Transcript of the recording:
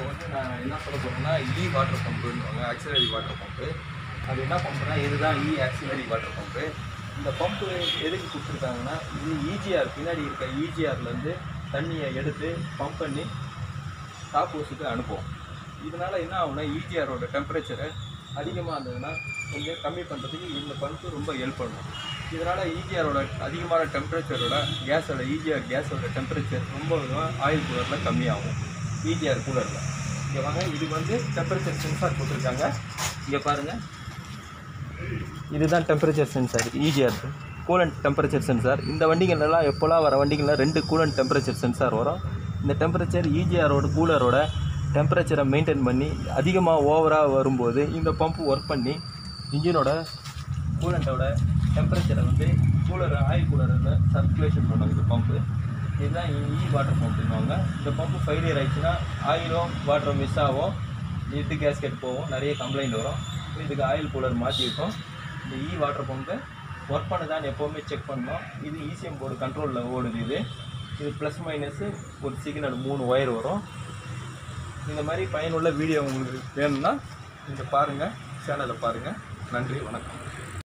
வந்து நான் என்ன சொல்ல போகிறேன்னா இ வாட்டர் பம்புன்னு ஆக்சிலரி வாட்டர் பம்பு அது என்ன பம்புனா இதுதான் இ ஆக்சிலரி வாட்டர் பம்பு இந்த பம்பு எதுக்கு கொடுத்துருக்காங்கன்னா இது இஜிஆர் பின்னாடி இருக்க இஜிஆர்லேருந்து தண்ணியை எடுத்து பம்ப் பண்ணி டாப் ஹவுஸுக்கு அனுப்புவோம் இதனால் என்ன ஆகும்னா இஜிஆரோட டெம்பரேச்சரை அதிகமாக இருந்ததுன்னா கொஞ்சம் கம்மி பண்ணுறதுக்கு இந்த பம்பு ரொம்ப ஹெல்ப் பண்ணும் இதனால் இஜிஆரோட அதிகமான டெம்பரேச்சரோட கேஸோட இஜிஆர் கேஸோட டெம்பரேச்சர் ரொம்ப ஆயில் கூலரில் கம்மியாகும் இஜிஆர் கூலரில் இங்கே வாங்க இது வந்து டெம்பரேச்சர் சென்சார் போட்டிருக்காங்க இங்கே பாருங்கள் இதுதான் டெம்பரேச்சர் சென்சார் ஈஸியாக கூலண்ட் டெம்பரேச்சர் சென்சார் இந்த வண்டிகளெல்லாம் எப்போல்லாம் வர வண்டிகளில் ரெண்டு கூலண்ட் டெம்பரேச்சர் சென்சார் வரும் இந்த டெம்பரேச்சர் ஈஜிஆரோட கூலரோட டெம்பரேச்சரை மெயின்டைன் பண்ணி அதிகமாக ஓவராக வரும்போது இந்த பம்பு ஒர்க் பண்ணி இன்ஜினோட கூலண்ட்டோட டெம்பரேச்சரை வந்து கூலர் ஆயில் கூலரில் சர்க்குலேஷன் பண்ணும் இந்த பம்பு இதுதான் இ வாட்டர் பம்புன்னுவாங்க இந்த பம்பு ஃபெயிலியர் ஆயிடுச்சுன்னா ஆயிலும் வாட்டரும் மிஸ் ஆகும் இது கேஸ்கெட் போகும் நிறைய கம்ப்ளைண்ட் வரும் இதுக்கு ஆயில் கூலர் மாற்றி இருக்கோம் இந்த இ வாட்டர் பம்பு ஒர்க் பண்ணுதான்னு எப்போவுமே செக் பண்ணணும் இது இசிஎம் போர்டு கண்ட்ரோலில் ஓடுது இது இது ப்ளஸ் மைனஸு ஒரு சிக்னல் மூணு ஒயர் வரும் இந்த மாதிரி பயனுள்ள வீடியோ உங்களுக்கு வேணும்னா இங்கே பாருங்கள் சேனலை பாருங்கள் நன்றி வணக்கம்